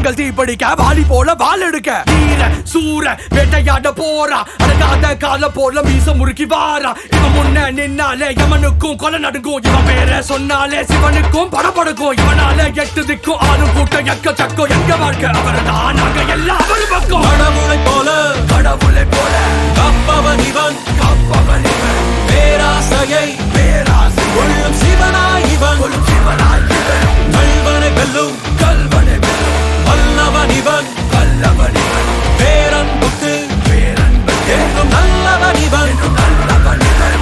கண்கள் தீப்படிக்க வாலி போல வால் எடுக்க வீர சூர வேட்டையாட போறா அடங்காத கால போல மீச முறுக்கி வாரா இவன் முன்ன நின்னாலே யமனுக்கும் கொலை நடுங்கும் இவன் பேர சொன்னாலே சிவனுக்கும் படபடுக்கும் இவனால எட்டு திக்கும் ஆளும் கூட்டம் எக்க சக்கம் எங்க வாழ்க்கை அவர்தான் நாங்க எல்லாம் அவரு பக்கம் கடவுளை போல கடவுளை போல கப்பவன் இவன் காப்பவன் இவன் பேராசையை பேராசை கொள்ளும் சிவனாய் இவன் கொள்ளும் சிவனாய் இவன் கல்வனை வெல்லும் கல்வனை வெல்லும் வல்லவன் இவன் வல்லவன் இவன் பேரன்புக்கு பேரன்பு என்றும் நல்லவன் இவன் நல்லவன் இவன்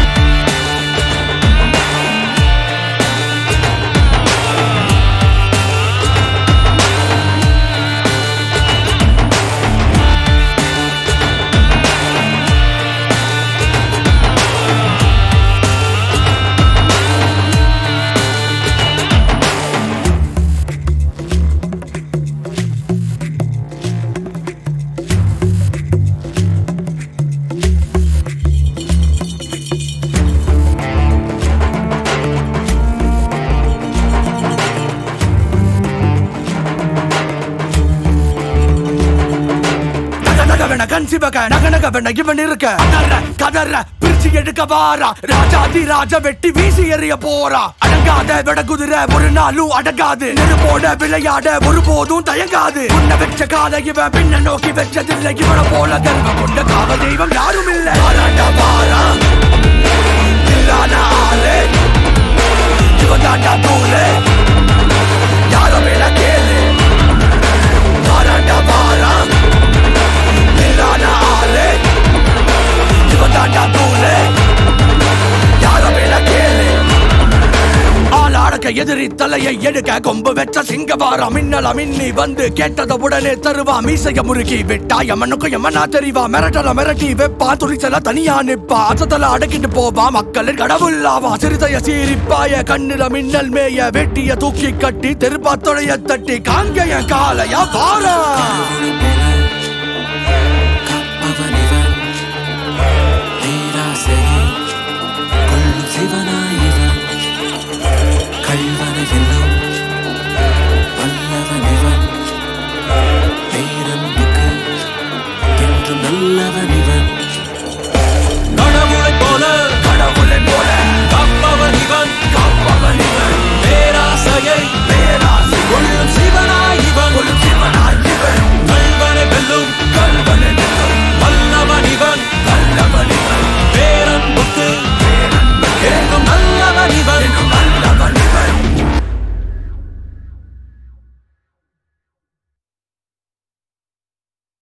நகநகவென கண் சிவக நகநகவென இவன் இருக்க கதற கதற பிரிச்சு எடுக்க வாரா ராஜாதி ராஜ வெட்டி வீசி எறிய போறா அடங்காத விட குதிரை ஒரு நாளும் அடங்காது நெருப்போட விளையாட ஒருபோதும் தயங்காது உன்னை வெச்ச கால இவன் பின்ன நோக்கி வெச்சதில்லை இவனை போல கர்வம் கொண்ட காவ தெய்வம் யாரும் இல்ல வாராண்டா வாரா இல்லாத ஆளு இவன் தாண்டா தூளு யாரும் மேல கேளு வாராண்டா வாரா இல்லாத ஆளு இவன் தாண்டா தூளு யாரும் மேல கேளு ஆள் அடக்க எதிரி தலையை எடுக்க கொம்பு வெச்ச சிங்கவாரா மின்னல மின்னி வந்து கேட்டத உடனே தருவா மீசைய முறுக்கி விட்டா எமனுக்கும் எமனா தெரிவா மிரட்டல மிரட்டி வெப்பா துணிச்சல தனியா நிப்பா அசத்தல அடக்கிட்டு போவா மக்களின் கடவுளாவா சிறுதைய சீரிப்பாய கண்ணில மின்னல் மேய வெட்டிய தூக்கி கட்டி தெருப்பா தொடைய தட்டி காங்கய காலையா வாரா